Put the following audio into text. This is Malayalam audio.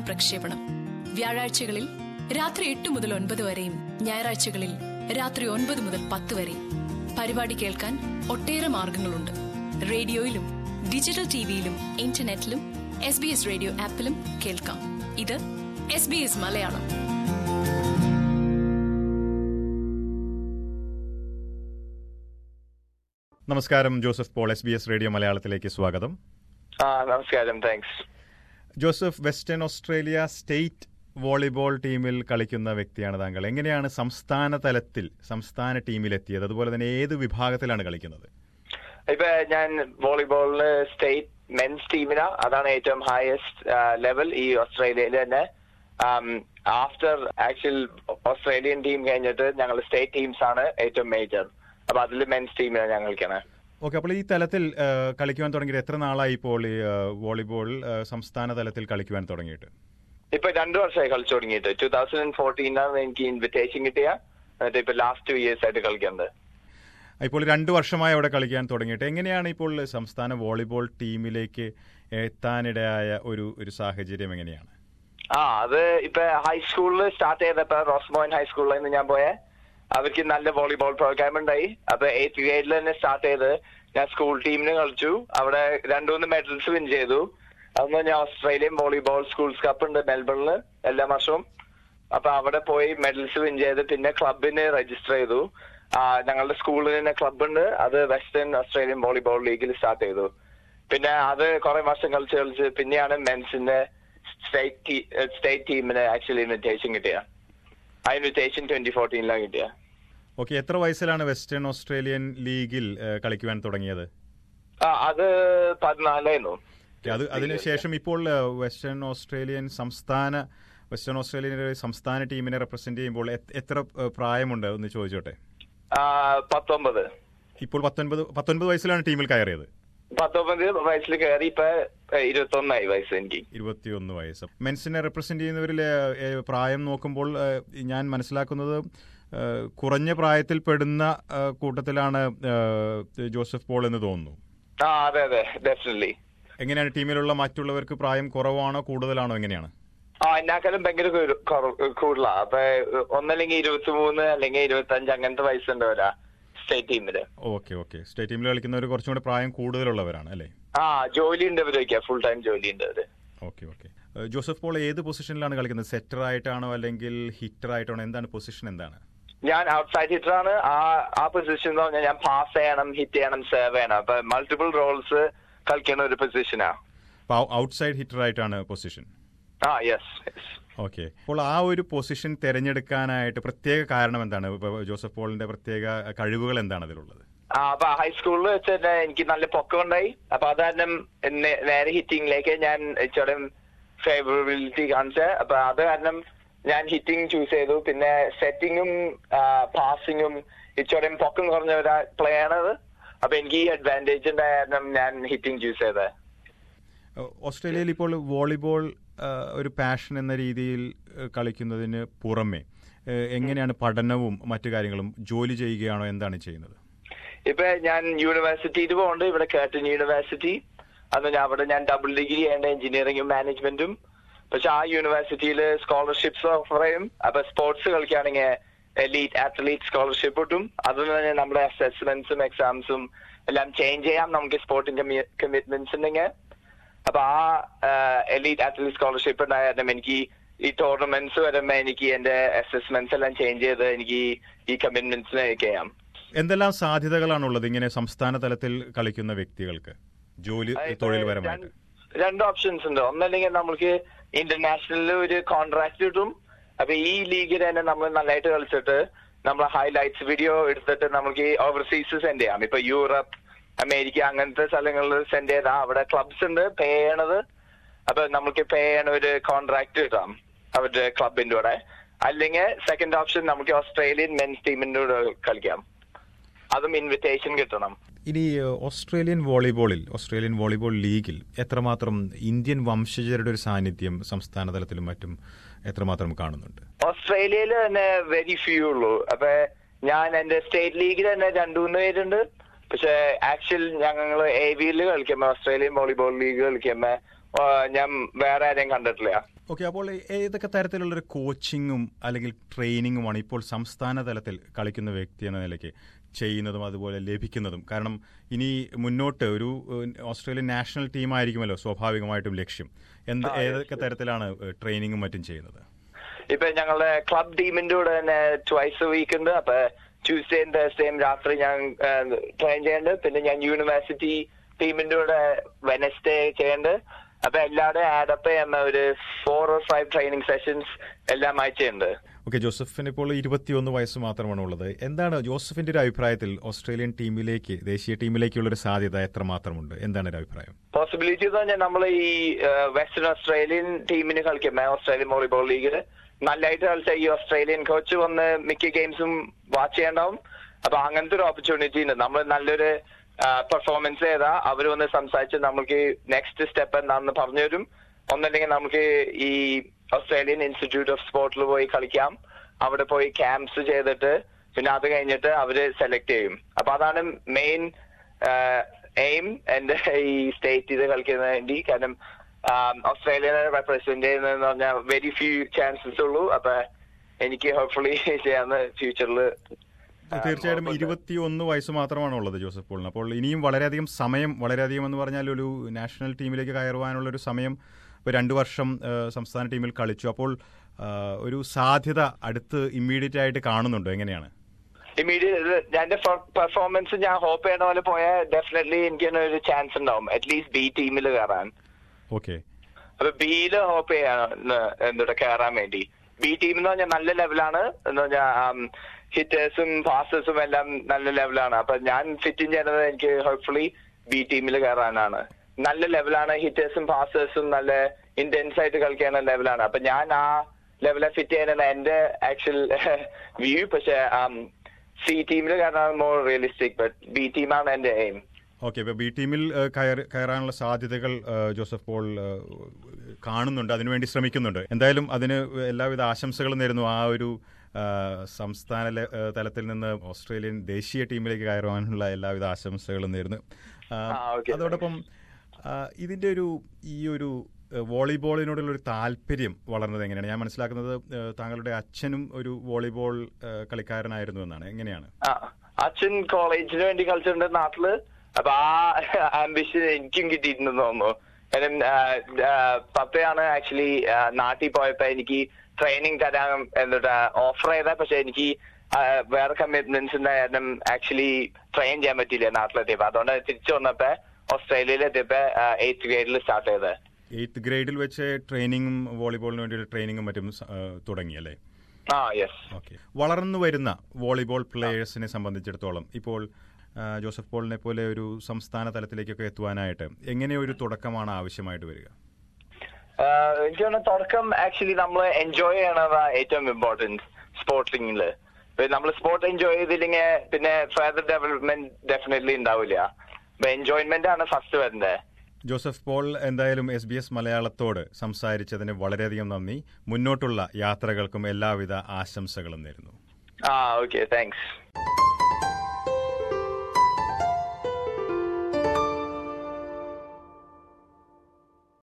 പ്രക്ഷേപണം വ്യാഴാഴ്ചകളിൽ രാത്രി എട്ട് മുതൽ ഒൻപത് വരെയും ഞായറാഴ്ചകളിൽ രാത്രി ഒൻപത് മുതൽ പത്ത് വരെയും പരിപാടി കേൾക്കാൻ ഒട്ടേറെ മാർഗങ്ങളുണ്ട് റേഡിയോയിലും ഡിജിറ്റൽ ടിവിയിലും ഇന്റർനെറ്റിലും എസ് ബി എസ് റേഡിയോ ആപ്പിലും കേൾക്കാം ഇത് എസ് ബി എസ് മലയാളം നമസ്കാരം Joseph Paul S B S radio മലയാളത്തിലേക്ക് സ്വാഗതം ആ നമസ്കാരം thanks Joseph western Australia state volleyball ടീമിൽ കളിക്കുന്ന വ്യക്തിയാണ് താങ്കൾ എങ്ങനെയാണ് സംസ്ഥാന തലത്തിൽ സംസ്ഥാന ടീമിലെത്തിയത് അതുപോലെ തന്നെ ഏത് വിഭാഗത്തിലാണ് കളിക്കുന്നത് ഇപ്പൊ ഞാൻ വോളിബോളില് സ്റ്റേറ്റ് മെൻസ് ടീമിനാ അതാണ് ഏറ്റവും ഹയസ്റ്റ് ലെവൽ ഈ ഓസ്ട്രേലിയയിൽ തന്നെ ആഫ്റ്റർ ആക്ച്വൽ ഓസ്ട്രേലിയൻ ടീം കഴിഞ്ഞിട്ട് ഞങ്ങൾ സ്റ്റേറ്റ് ടീംസ് ആണ് ഏറ്റവും മേജർ അപ്പൊ അതിൽ മെൻസ് ടീമിനാണ് ഞങ്ങൾ കളിക്കണേ ഓക്കെ അപ്പോൾ ഈ തലത്തിൽ ആ, കളിക്കുവാൻ തുടങ്ങിയിട്ട് എത്ര നാളായി ഇപ്പോൾ ഈ ആ, വോളിബോൾ ആ, സംസ്ഥാന തലത്തിൽ കളിക്കുവാൻ തുടങ്ങിയിട്ട് ഇപ്പൊ രണ്ടു വർഷമായി കളിച്ചു തുടങ്ങിയിട്ട് ടൂ തൗസൻഡ് ഫോർട്ടീനാണ് എനിക്ക് ഇൻവിറ്റേഷൻ കിട്ടിയ എന്നിട്ട് ഇപ്പൊ ലാസ്റ്റ് ടു ഇയേഴ്സ് ആയിട്ട് കളിക്കുന്നത് ഇപ്പോൾ രണ്ട് വർഷമായി അവിടെ കളിക്കാൻ തുടങ്ങിയിട്ട് എങ്ങനെയാണ് ഇപ്പോൾ സംസ്ഥാന വോളിബോൾ ടീമിലേക്ക് എത്താനിടയായ ഒരു ഒരു സാഹചര്യം എങ്ങനെയാണ് ആ അത് ഇപ്പൊ ഹൈസ്കൂളിൽ സ്റ്റാർട്ട് ചെയ്തപ്പോ റോസ്മോൻ ഹൈസ്കൂളിൽ നിന്ന് ഞാൻ പോയെ അവർക്ക് നല്ല വോളിബോൾ പ്രോഗ്രാം ഉണ്ടായി അപ്പൊ എയ്ത്ത് ഗ്രേഡിൽ തന്നെ സ്റ്റാർട്ട് ചെയ്ത് ഞാൻ സ്കൂൾ ടീമിന് കളിച്ചു അവിടെ രണ്ടുമൂന്ന് മെഡൽസ് വിൻ ചെയ്തു അന്ന് ഞാൻ ഓസ്ട്രേലിയൻ വോളിബോൾ സ്കൂൾസ് കപ്പ് ഉണ്ട് മെൽബണില് എല്ലാ വർഷവും അപ്പൊ അവിടെ പോയി മെഡൽസ് വിൻ ചെയ്ത് പിന്നെ ക്ലബിന് രജിസ്റ്റർ ചെയ്തു ആ, ഞങ്ങളുടെ സ്കൂളിൽ തന്നെ ക്ലബ് ഉണ്ട് അത് വെസ്റ്റേൺ ഓസ്ട്രേലിയൻ വോളിബോൾ ലീഗിൽ സ്റ്റാർട്ട് ചെയ്തു പിന്നെ അത് കുറെ വർഷം കളിച്ച് കളിച്ച് പിന്നെയാണ് മെൻസിന്റെ സ്റ്റേറ്റ് സ്റ്റേറ്റ് ടീമിന് ആക്ച്വലി ഇൻവിറ്റേഷൻ കിട്ടിയ ആ ഇൻവിറ്റേഷൻ ട്വന്റി ഫോർട്ടീനിലാണ് കിട്ടിയ ഓക്കെ എത്ര വയസ്സിലാണ് വെസ്റ്റേൺ ഓസ്ട്രേലിയൻ ലീഗിൽ ആ, കളിക്കുവാൻ തുടങ്ങിയത് ആ അത് പതിനാലായിരുന്നു ഓക്കെ, അത് അതിനുശേഷം ഇപ്പോൾ ആ, വെസ്റ്റേൺ ഓസ്ട്രേലിയൻ സംസ്ഥാന വെസ്റ്റേൺ ഓസ്ട്രേലിയൻ സംസ്ഥാന ടീമിനെ റെപ്രസെന്റ് ചെയ്യുമ്പോൾ എ- എത്ര ആ, പ്രായമുണ്ട് എന്ന് ചോദിച്ചോട്ടെ ആ, പത്തൊമ്പത് ഇപ്പോൾ പത്തൊൻപത് പത്തൊൻപത് വയസ്സിലാണ് ടീമിൽ കയറിയത് പത്തൊമ്പത് വയസ്സിൽ കയറി ഇപ്പൊ ഇരുപത്തി ഒന്നായി വയസ്സ് എനിക്ക് ഇരുപത്തിയൊന്ന് വയസ്സ് മെൻസിനെ റെപ്രസെന്റ് ചെയ്യുന്നവരിൽ ഏ, പ്രായം നോക്കുമ്പോൾ ഏ, ഞാൻ മനസ്സിലാക്കുന്നത് ഏ, കുറഞ്ഞ പ്രായത്തിൽ പെടുന്ന ഏ, കൂട്ടത്തിലാണ് ഏ, ജോസഫ് പോൾ എന്ന് തോന്നുന്നു ആ അതെ അതെ ഡെഫിനറ്റ്ലി എങ്ങനെയാണ് ടീമിലുള്ള മറ്റുള്ളവർക്ക് പ്രായം കുറവാണോ കൂടുതലാണോ എങ്ങനെയാണ് ആ എന്നെക്കാളും ഭയങ്കര കുറു- കുറ- കൂടുതലാ അപ്പൊ ഒന്നല്ലെങ്കിൽ ഇരുപത്തി മൂന്ന് അല്ലെങ്കിൽ ഇരുപത്തി അഞ്ച് അങ്ങനത്തെ വയസ്സുണ്ടവരാ സ്റ്റേറ്റ് ടീമില് ഓക്കെ ഓക്കെ സ്റ്റേറ്റ് ടീമിൽ കളിക്കുന്നവർ കുറച്ചും കൂടി പ്രായം കൂടുതലുള്ളവരാണ് അല്ലേ ആ ജോലി ഉണ്ട് ഇവരൊക്കെ ഫുൾ ടൈം ജോലി ഉണ്ട് അവര് ഓക്കെ ഓക്കെ ഏ, ജോസഫ് പോൾ ഏത് പൊസിഷനിലാണ് കളിക്കുന്നത് സെറ്റർ ആയിട്ടാണോ അല്ലെങ്കിൽ ഹിറ്റർ ആയിട്ടാണോ എന്താണ് പൊസിഷൻ എന്താണ് ഞാൻ ഔട്ട്സൈഡ് ഹിറ്റർ ആണ് ആ ആ പൊസിഷൻ എന്ന് പറഞ്ഞാൽ ഞാൻ പാസ് ചെയ്യണം ഹിറ്റ് ചെയ്യണം സെർവ് ചെയ്യണം അപ്പൊ മൾട്ടിപ്പിൾ റോൾസ് കളിക്കുന്ന ഒരു പൊസിഷനാ അപ്പോൾ ഔട്ട്സൈഡ് ഹിറ്റർ ആയിട്ടാണ് പൊസിഷൻ ആ യെസ് ഓക്കെ അപ്പോൾ ആ ഒരു പൊസിഷൻ തിരഞ്ഞെടുക്കാനായിട്ട് പ്രത്യേക കാരണം എന്താണ് ഇപ്പൊ ജോസഫ് പോളിന്റെ പ്രത്യേക കഴിവുകൾ എന്താണ് അതിലുള്ളത് ആ അപ്പൊ ഹൈസ്കൂളിൽ വെച്ച് തന്നെ എനിക്ക് നല്ല പൊക്കം ഉണ്ടായി അപ്പൊ അത് കാരണം എന്നെ- നേരെ ഹിറ്റിംഗിലേക്ക് ഞാൻ ഇച്ചിരി ഫേവറബിലിറ്റി കാണിച്ച അപ്പൊ അത് കാരണം ഞാൻ ഹിറ്റിംഗ് ചൂസ് ചെയ്തു പിന്നെ സെറ്റിങ്ങും പാസിങ്ങും ഇച്ചിരി പൊക്കം കുറഞ്ഞ ഒരു പ്ലേ ആണത് അപ്പൊ എനിക്ക് ഈ അഡ്വാൻറ്റേജ് ഉണ്ടായ കാരണം ഞാൻ ഹിറ്റിംഗ് ചൂസ് ചെയ്തത് ഏഹ് ഓസ്ട്രേലിയയിൽ ഇപ്പോൾ വോളിബോൾ ഏഹ് ഒരു പാഷൻ എന്ന രീതിയിൽ ഏഹ് കളിക്കുന്നതിന് പുറമെ ഏഹ് എങ്ങനെയാണ് പഠനവും മറ്റു കാര്യങ്ങളും ജോലി ചെയ്യുകയാണോ എന്താണ് ചെയ്യുന്നത് ഇപ്പൊ ഞാൻ യൂണിവേഴ്സിറ്റിയിൽ പോകുന്നുണ്ട് ഇവിടെ കേട്ടൺ യൂണിവേഴ്സിറ്റി അന്ന് ഞാൻ അവിടെ ഞാൻ ഡബിൾ ഡിഗ്രി ചെയ്യേണ്ട എഞ്ചിനീയറിംഗും മാനേജ്മെന്റും പക്ഷെ ആ യൂണിവേഴ്സിറ്റിയിൽ സ്കോളർഷിപ്സ് ഓഫർ ചെയ്യും അപ്പൊ സ്പോർട്സ് കളിക്കുകയാണെങ്കിൽ എലീറ്റ് അത്ലീറ്റ് സ്കോളർഷിപ്പ് കിട്ടും അതിൽ തന്നെ നമ്മുടെ അസസ്മെന്റ്സും എക്സാംസും എല്ലാം ചേഞ്ച് ചെയ്യാം നമുക്ക് സ്പോർട്ടിന്റെ കമ്മിറ്റ്മെന്റ്സ് ഉണ്ടെങ്കിൽ അപ്പൊ ആ എലീറ്റ് അത്ലീറ്റ് സ്കോളർഷിപ്പ് ഉണ്ടായ കാരണം എനിക്ക് ഈ ടൂർണമെന്റ്സ് വരുമ്പോ എനിക്ക് എന്റെ അസസ്മെന്റ്സ് എല്ലാം ചേഞ്ച് ചെയ്ത് എനിക്ക് ഈ കമ്മിറ്റ്മെന്റ്സിനെ ചെയ്യാം എന്തെല്ലാം സാധ്യതകളാണുള്ളത് ഇങ്ങനെ സംസ്ഥാന തലത്തിൽ കളിക്കുന്ന വ്യക്തികൾക്ക് ജോലി ഇപ്പൊ തൊഴിൽപരമായിട്ട് രണ്ട് രണ്ട് ഓപ്ഷൻസ് ഉണ്ട് ഒന്നല്ലെങ്കിൽ നമുക്ക് ഇന്റർനാഷണലിൽ ഒരു കോൺട്രാക്ട് കിട്ടും അപ്പൊ ഈ ലീഗിൽ തന്നെ നമ്മൾ നല്ലതായിട്ട് കളിച്ചിട്ട് നമ്മൾ ഹൈലൈറ്റ്സ് വീഡിയോ എടുത്തിട്ട് നമുക്ക് ഓവർസീസ് സെൻഡ് ചെയ്യാം ഇപ്പൊ യൂറോപ്പ് അമേരിക്ക അങ്ങനത്തെ സ്ഥലങ്ങളിൽ സെൻഡ് ചെയ്താൽ അവിടെ ക്ലബ്സ് ഉണ്ട് പേ ചെയ്യണത് അപ്പൊ നമുക്ക് പേ ചെയ്യണ ഒരു കോൺട്രാക്ട് കിട്ടാം അവരുടെ ക്ലബിന്റെ കൂടെ അല്ലെങ്കിൽ സെക്കൻഡ് ഓപ്ഷൻ നമുക്ക് ഓസ്ട്രേലിയൻ മെൻസ് ടീമിന്റെ കൂടെ കളിക്കാം അതും ഇൻവിറ്റേഷൻ കിട്ടണം ഇനി ഏഹ്, ഓസ്ട്രേലിയൻ വോളിബോളിൽ ഓസ്ട്രേലിയൻ വോളിബോൾ ലീഗിൽ എത്രമാത്രം ഇന്ത്യൻ വംശജരുടെ ഒരു സാന്നിധ്യം സംസ്ഥാന തലത്തിലും മറ്റും എത്രമാത്രം കാണുന്നുണ്ട് ഓസ്ട്രേലിയയിൽ തന്നെ വെരി ഫ്യൂ ഉള്ളൂ അപ്പൊ ഞാൻ എന്റെ സ്റ്റേറ്റ് ലീഗിൽ തന്നെ രണ്ടു മൂന്ന് പേരുണ്ട് പക്ഷെ ആക്ച്വൽ ഞങ്ങൾ എ വിയിൽ കളിക്കുമ്പോ ഓസ്ട്രേലിയൻ വോളിബോൾ ലീഗ് കളിക്കുമ്പോ ആ, ഞാൻ വേറെ ആരെയും കണ്ടിട്ടില്ല ഓക്കെ അപ്പോൾ ഏതൊക്കെ തരത്തിലുള്ള ഒരു കോച്ചിങ്ങും അല്ലെങ്കിൽ ട്രെയിനിങ്ങുമാണ് ഇപ്പോൾ സംസ്ഥാന തലത്തിൽ കളിക്കുന്ന വ്യക്തി എന്ന നിലയ്ക്ക് ചെയ്യുന്നതും അതുപോലെ ലഭിക്കുന്നതും കാരണം ഇനി മുന്നോട്ട് ഒരു ഏഹ്, ഓസ്ട്രേലിയൻ നാഷണൽ ടീമായിരിക്കുമല്ലോ സ്വാഭാവികമായിട്ടും ലക്ഷ്യം എന്ത് ഏതൊക്കെ തരത്തിലാണ് ഏഹ്, ട്രെയിനിങ്ങും മറ്റും ചെയ്യുന്നത് ഇപ്പൊ ഞങ്ങളുടെ ക്ലബ് ടീമിന്റെ കൂടെ തന്നെ ട്വൈസ് വീക്ക് ഉണ്ട് അപ്പൊ ട്യൂസ്ഡേയും തേഴ്സ്ഡേയും രാത്രി ഞാൻ ട്രെയിൻ ചെയ്യുന്നുണ്ട് പിന്നെ ഞാൻ യൂണിവേഴ്സിറ്റി ടീമിന്റെ കൂടെ വെനസ്ഡേ ചെയ്യുന്നുണ്ട് അപ്പൊ എല്ലാവരുടെയും ആഡപ്പ് ചെയ്യുന്ന ഒരു four or five training sessions എല്ലാം ആഴ്ചയുണ്ട് ഓക്കെ ജോസഫിന് ഇപ്പോൾ ഇരുപത്തിയൊന്ന് വയസ്സ് മാത്രമാണ് ഉള്ളത് എന്താണ് ജോസഫിന്റെ ഒരു അഭിപ്രായത്തിൽ ഓസ്ട്രേലിയൻ ടീമിലേക്ക് ദേശീയ ടീമിലേക്കുള്ള ഒരു സാധ്യത എത്രമാത്രമുണ്ട് എന്താണ് ഒരു അഭിപ്രായം പോസിബിലിറ്റി എന്ന് പറഞ്ഞാൽ നമ്മൾ ഈ വെസ്റ്റേൺ ഓസ്ട്രേലിയൻ ടീമിന് കളിക്കുമ്പോ ഓസ്ട്രേലിയൻ വോളിബോൾ ലീഗിൽ നല്ലതായിട്ട് കളിച്ച ഈ ഓസ്ട്രേലിയൻ കോച്ച് വന്ന് മിക്ക ഗെയിംസും വാച്ച് ചെയ്യണ്ടാവും അപ്പൊ അങ്ങനത്തെ ഒരു ഓപ്പർച്യൂണിറ്റി ഉണ്ട് നമ്മൾ നല്ലൊരു പെർഫോമൻസ് ചെയ്താ അവർ വന്ന് സംസാരിച്ച് നമുക്ക് നെക്സ്റ്റ് സ്റ്റെപ്പ് എന്താണെന്ന് പറഞ്ഞു തരും ഒന്നല്ലെങ്കിൽ നമുക്ക് ഈ ഓസ്ട്രേലിയൻ ഇൻസ്റ്റിറ്റ്യൂട്ട് ഓഫ് സ്പോർട്ടിൽ പോയി കളിക്കാം അവിടെ പോയി ക്യാമ്പ്സ് ചെയ്തിട്ട് പിന്നെ അത് കഴിഞ്ഞിട്ട് അവര് സെലക്ട് ചെയ്യും അപ്പൊ അതാണ് മെയിൻ എയിം എന്റെ ഈ സ്റ്റേറ്റ് ഇത് കളിക്കുന്നതിന് വേണ്ടി കാരണം ഓസ്ട്രേലിയനെ റെപ്രസെന്റ് ചെയ്യുന്നതെന്ന് പറഞ്ഞാൽ വെരി ഫ്യൂ ചാൻസസ് ഉള്ളൂ അപ്പൊ എനിക്ക് ഹോപ്പ്ഫുള്ളി ചെയ്യാന്ന് ഫ്യൂച്ചറിൽ തീർച്ചയായിട്ടും ഇരുപത്തിയൊന്ന് വയസ്സ് മാത്രമാണ് ഉള്ളത് ജോസഫ് പോളിന് അപ്പോൾ ഇനിയും വളരെയധികം സമയം വളരെയധികം എന്ന് പറഞ്ഞാൽ ഒരു നാഷണൽ ടീമിലേക്ക് കയറുവാനുള്ള ഒരു സമയം ഇപ്പോൾ രണ്ടു വർഷം ആ, സംസ്ഥാന ടീമിൽ കളിച്ചു അപ്പോൾ ആ, ഒരു സാധ്യത അടുത്ത് ഇമ്മീഡിയറ്റ് ആയിട്ട് കാണുന്നുണ്ടോ എങ്ങനെയാണ് ഇമ്മീഡിയറ്റ് എന്റെ പെർഫോമൻസ് ഞാൻ ഹോപ്പ് ചെയ്യണ പോലെ പോയാൽ ഡെഫിനറ്റ്ലി എനിക്ക് തന്നെ ഒരു ചാൻസ് ഉണ്ടാവും അറ്റ്ലീസ്റ്റ് ബി ടീമിൽ കയറാൻ ഓക്കെ അപ്പൊ ബിയില് ഹോപ്പ് ചെയ്യാണ് എന്തുടെ കയറാൻ വേണ്ടി ബി ടീം എന്ന് പറഞ്ഞാൽ നല്ല ലെവലാണ് എന്ന് പറഞ്ഞാൽ ഹിറ്റേഴ്സും പാസേഴ്സും എല്ലാം നല്ല ലെവലാണ് അപ്പൊ ഞാൻ ഫിറ്റിംഗ് ചെയ്യുന്നത് എനിക്ക് ഹോപ്പ്ഫുള്ളി ബി ടീമിൽ കയറാനാണ് നല്ല ലെവലാണ് ഹിറ്റേഴ്സും പാസേഴ്സും നല്ല ഇന്റൻസ് ആയിട്ട് കളിക്കുന്ന ലെവലാണ് അപ്പൊ ഞാൻ ആ ലെവലെ ഫിറ്റ് ചെയ്യാനാണ് എന്റെ ആക്ച്വൽ വ്യൂ പക്ഷെ സി ടീമിൽ കയറാൻ മോർ റിയലിസ്റ്റിക് ബട്ട് ബി ടീമാണ് എന്റെ എയിം ഓക്കെ ഇപ്പോൾ ബി ടീമിൽ ആ, കയറി കയറാനുള്ള സാധ്യതകൾ ആ, ജോസഫ് പോൾ ആ, കാണുന്നുണ്ട് അതിനുവേണ്ടി ശ്രമിക്കുന്നുണ്ട് എന്തായാലും അതിന് എല്ലാവിധ ആശംസകളും നേരുന്നു ആ ഒരു ആ, സംസ്ഥാന ലെ- ആ, തലത്തിൽ നിന്ന് ഓസ്ട്രേലിയൻ ദേശീയ ടീമിലേക്ക് കയറുവാനുള്ള എല്ലാവിധ ആശംസകളും നേരുന്നു ആ, ആ, okay. അതോടൊപ്പം ആ, ഇതിന്റെ ഒരു ഈ ഒരു ആ, വോളിബോളിനോടുള്ള ഒരു താല്പര്യം വളർന്നത് എങ്ങനെയാണ് ഞാൻ മനസ്സിലാക്കുന്നത് ആ, താങ്കളുടെ അച്ഛനും ഒരു വോളിബോൾ ആ, കളിക്കാരനായിരുന്നു എന്നാണ് എങ്ങനെയാണ് ആ അച്ഛൻ കോളേജിന് വേണ്ടി കളിച്ചിട്ടുണ്ട് നാട്ടില് അപ്പൊ ആ ആംബിഷൻ എനിക്കും കിട്ടിയിട്ടുണ്ടെന്ന് തോന്നുന്നു കാരണം ആ, ആ, പപ്പയാണ് ആക്ച്വലി നാട്ടിൽ പോയപ്പോ എനിക്ക് ട്രെയിനിങ് തരാൻ എന്താ ഓഫർ ചെയ്ത പക്ഷെ എനിക്ക് ആ, വേറെ കമ്മിറ്റ്മെന്റ്സ് കാരണം ആക്ച്വലി ട്രെയിൻ ചെയ്യാൻ പറ്റിയില്ല നാട്ടിലെത്തിയപ്പോ അതുകൊണ്ട് തിരിച്ചു വന്നപ്പോ ഓസ്ട്രേലിയയിലെത്തിയപ്പോ എയ്ത്ത് ഗ്രേഡിൽ സ്റ്റാർട്ട് ചെയ്തത് എയ്ത്ത് ഗ്രേഡിൽ വെച്ച് ട്രെയിനിങ്ങും വോളിബോളിന് വേണ്ടിയുള്ള ട്രെയിനിങ്ങും മറ്റും സ- ആ, തുടങ്ങി അല്ലേ ആ യെസ് ഓക്കെ വളർന്നു വരുന്ന വോളിബോൾ പ്ലേയേഴ്സിനെ സംബന്ധിച്ചിടത്തോളം ഇപ്പോൾ ആ, ജോസഫ് പോളിനെ പോലെ ഒരു സംസ്ഥാന തലത്തിലേക്കൊക്കെ എത്തുവാനായിട്ട് എങ്ങനെ ഒരു തുടക്കമാണ് ആവശ്യമായിട്ട് വരിക ആഹ് എനിക്ക് തോന്നുന്നു തുടക്കം ആക്ച്വലി നമ്മൾ എൻജോയ് ചെയ്യണതാ ഏറ്റവും ഇമ്പോർട്ടൻറ്റ് സ്പോർട്സിംഗില് നമ്മൾ സ്പോർട്ട് എൻജോയ് ചെയ്തില്ലെങ്കിൽ പിന്നെ ഫർദർ ഡെവലപ്മെന്റ് ഡെഫിനറ്റ്ലി ഉണ്ടാവില്ല അപ്പൊ എൻജോയ്മെന്റ് ആണ് ഫസ്റ്റ് വരേണ്ടത് ജോസഫ് പോൾ എന്തായാലും എസ് ബി എസ് മലയാളത്തോട് സംസാരിച്ചതിന് വളരെയധികം നന്ദി മുന്നോട്ടുള്ള യാത്രകൾക്കും എല്ലാവിധ ആശംസകളും നേരുന്നു ആ ഓക്കെ താങ്ക്സ്